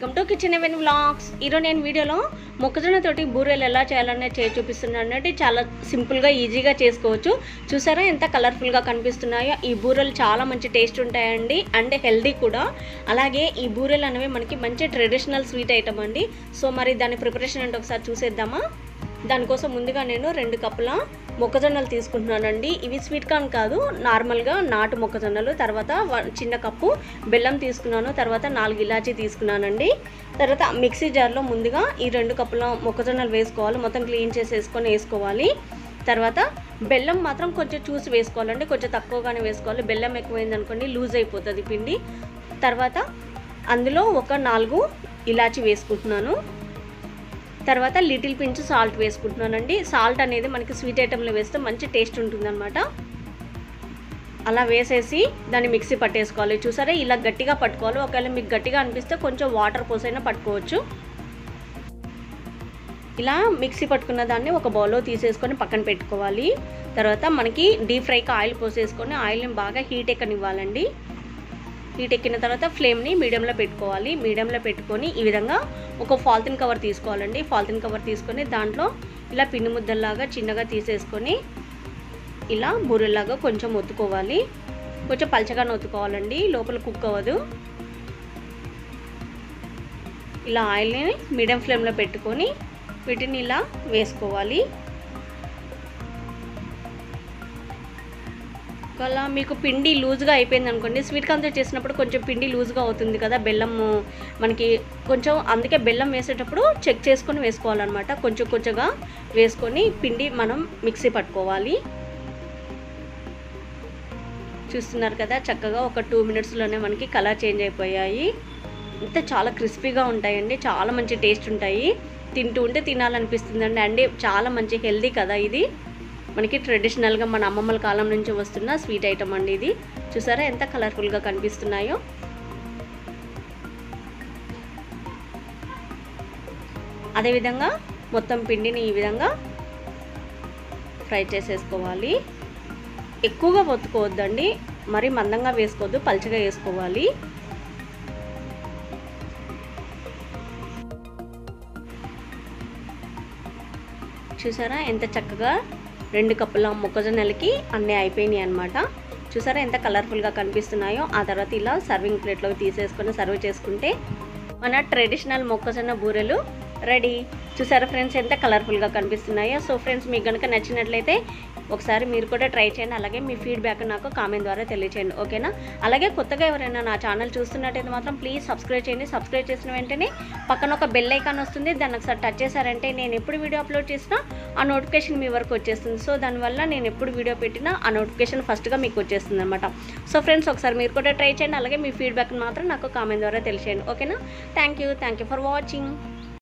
welcome to kitchen even vlogs ఈరోజు నేను వీడియోలో మొక్కజొన్న తోటి బూరెలు ఎలా చేయాలనే చేసి చూపిస్తున్నాను అంటే చాలా సింపుల్గా ఈజీగా చేసుకోవచ్చు చూసారా ఎంత కలర్ఫుల్గా కనిపిస్తున్నాయో ఈ బూరెలు చాలా మంచి టేస్ట్ ఉంటాయండి అండ్ హెల్దీ కూడా అలాగే ఈ బూరెలు అనేవి మనకి మంచి ట్రెడిషనల్ స్వీట్ ఐటమ్ అండి సో మరి దాని ప్రిపరేషన్ అంటే ఒకసారి చూసేద్దామా దానికోసం ముందుగా నేను రెండు కప్పుల మొక్కజొన్నలు తీసుకుంటున్నానండి ఇవి స్వీట్ కార్న్ కాదు నార్మల్గా నాటు మొక్కజొన్నలు తర్వాత వ- చిన్న కప్పు బెల్లం తీసుకున్నాను తర్వాత నాలుగు ఇలాచీ తీసుకున్నానండి తర్వాత మిక్సీ జార్లో ముందుగా ఈ రెండు కప్పుల మొక్కజొన్నలు వేసుకోవాలి మొత్తం క్లీన్ చేసి వేసుకొని వేసుకోవాలి తర్వాత బెల్లం మాత్రం కొంచెం చూసి వేసుకోవాలండి కొంచెం తక్కువగానే వేసుకోవాలి బెల్లం ఎక్కువైంది అనుకోండి లూజ్ అయిపోతుంది పిండి తర్వాత అందులో ఒక నాలుగు ఇలాచి వేసుకుంటున్నాను తర్వాత లిటిల్ పించ్ సాల్ట్ వేసుకుంటున్నానండి సాల్ట్ అనేది మనకి స్వీట్ ఐటెంలో వేస్తే మంచి టేస్ట్ ఉంటుందన్నమాట అలా వేసేసి దాన్ని మిక్సీ పట్టేసుకోవాలి చూసారా ఇలా గట్టిగా పట్టుకోవాలి ఒకవేళ మీకు గట్టిగా అనిపిస్తే కొంచెం వాటర్ పోసైనా పట్టుకోవచ్చు ఇలా మిక్సీ పట్టుకున్న దాన్ని ఒక బౌల్లో తీసేసుకొని పక్కన పెట్టుకోవాలి తర్వాత మనకి డీప్ ఫ్రైకి ఆయిల్ పోసేసుకొని ఆయిల్ని బాగా హీట్ ఎక్కనివ్వాలండి హీట్ ఎక్కిన తర్వాత ఫ్లేమ్ని మీడియంలో పెట్టుకోవాలి మీడియంలో పెట్టుకొని ఈ విధంగా ఒక ఫాల్తిన్ కవర్ తీసుకోవాలండి ఫాల్తిన్ కవర్ తీసుకొని దాంట్లో ఇలా పిండి ముద్దల్లాగా చిన్నగా తీసేసుకొని ఇలా బూరెల్లాగా కొంచెం ఒత్తుకోవాలి కొంచెం పలచగా ఒత్తుకోవాలండి లోపల కుక్ అవ్వదు ఇలా ఆయిల్ని మీడియం ఫ్లేమ్లో పెట్టుకొని వీటిని ఇలా వేసుకోవాలి ఒకవేళ మీకు పిండి లూజ్గా అయిపోయింది అనుకోండి స్వీట్ కార్న్తో చేసినప్పుడు కొంచెం పిండి లూజ్గా అవుతుంది కదా బెల్లం మనకి కొంచెం అందుకే బెల్లం వేసేటప్పుడు చెక్ చేసుకొని వేసుకోవాలన్నమాట కొంచెం కొంచెంగా వేసుకొని పిండి మనం మిక్సీ పట్టుకోవాలి చూస్తున్నారు కదా చక్కగా ఒక టూ మినిట్స్లోనే మనకి కలర్ చేంజ్ అయిపోయాయి అంతే చాలా క్రిస్పీగా ఉంటాయండి చాలా మంచి టేస్ట్ ఉంటాయి తింటూ ఉంటే తినాలనిపిస్తుందండి అండి చాలా మంచి హెల్దీ కదా ఇది మనకి ట్రెడిషనల్గా మన అమ్మమ్మల కాలం నుంచి వస్తున్న స్వీట్ ఐటమ్ అండి ఇది చూసారా ఎంత కలర్ఫుల్గా కనిపిస్తున్నాయో అదేవిధంగా మొత్తం పిండిని ఈ విధంగా ఫ్రై చేసేసుకోవాలి ఎక్కువగా ఒత్తుకోవద్దండి మరి మందంగా వేసుకోవద్దు పల్చగా వేసుకోవాలి చూసారా ఎంత చక్కగా రెండు కప్పుల మొక్కజొన్నలకి అన్నీ అయిపోయినాయి అనమాట చూసారా ఎంత కలర్ఫుల్గా కనిపిస్తున్నాయో ఆ తర్వాత ఇలా సర్వింగ్ ప్లేట్లోకి తీసేసుకొని సర్వ్ చేసుకుంటే మన ట్రెడిషనల్ మొక్కజొన్న బూరెలు రెడీ చూసారా ఫ్రెండ్స్ ఎంత కలర్ఫుల్గా కనిపిస్తున్నాయో సో ఫ్రెండ్స్ మీకు కనుక నచ్చినట్లయితే ఒకసారి మీరు కూడా ట్రై చేయండి అలాగే మీ ఫీడ్బ్యాక్ నాకు కామెంట్ ద్వారా తెలియచేయండి ఓకేనా అలాగే కొత్తగా ఎవరైనా నా ఛానల్ చూస్తున్నట్టయితే మాత్రం ప్లీజ్ సబ్స్క్రైబ్ చేయండి సబ్స్క్రైబ్ చేసిన వెంటనే పక్కన ఒక బెల్ ఐకాన్ వస్తుంది దాన్ని ఒకసారి టచ్ చేశారంటే నేను ఎప్పుడు వీడియో అప్లోడ్ చేసినా ఆ నోటిఫికేషన్ మీ వరకు వచ్చేస్తుంది సో దానివల్ల నేను ఎప్పుడు వీడియో పెట్టినా ఆ నోటిఫికేషన్ ఫస్ట్గా మీకు వచ్చేస్తుంది అనమాట సో ఫ్రెండ్స్ ఒకసారి మీరు కూడా ట్రై చేయండి అలాగే మీ ఫీడ్బ్యాక్ మాత్రం నాకు కామెంట్ ద్వారా తెలియచేయండి ఓకేనా thank you thank you for watching